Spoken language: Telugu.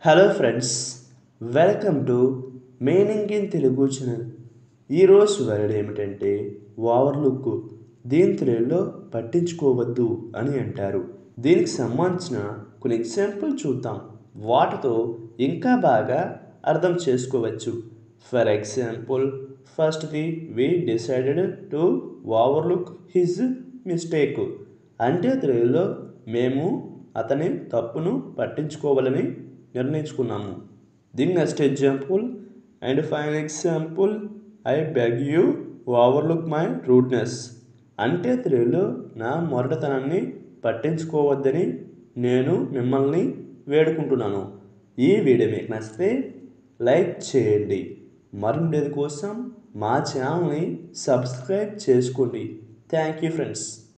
hello friends welcome to meaning in Telugu channel ఈరోజు వర్డ్ ఏమిటంటే ఓవర్లుక్ దీని తెలుగులో పట్టించుకోవద్దు అని అంటారు దీనికి సంబంధించిన కొన్ని ఎగ్జాంపుల్ చూద్దాం వాటితో ఇంకా బాగా అర్థం చేసుకోవచ్చు ఫర్ ఎగ్జాంపుల్ ఫస్ట్ది we decided to overlook his mistake అంటే తెలుగులో మేము అతని తప్పును పట్టించుకోవాలని నిర్ణయించుకున్నాము దీని next example and fine example I beg you overlook my rudeness అంటే తెలుగులో నా మొరటతనాన్ని పట్టించుకోవద్దని నేను మిమ్మల్ని వేడుకుంటున్నాను ఈ వీడియో మీకు నచ్చితే లైక్ చేయండి మరిన్ని కోసం మా ఛానల్ని సబ్స్క్రైబ్ చేసుకోండి థ్యాంక్ యూ ఫ్రెండ్స్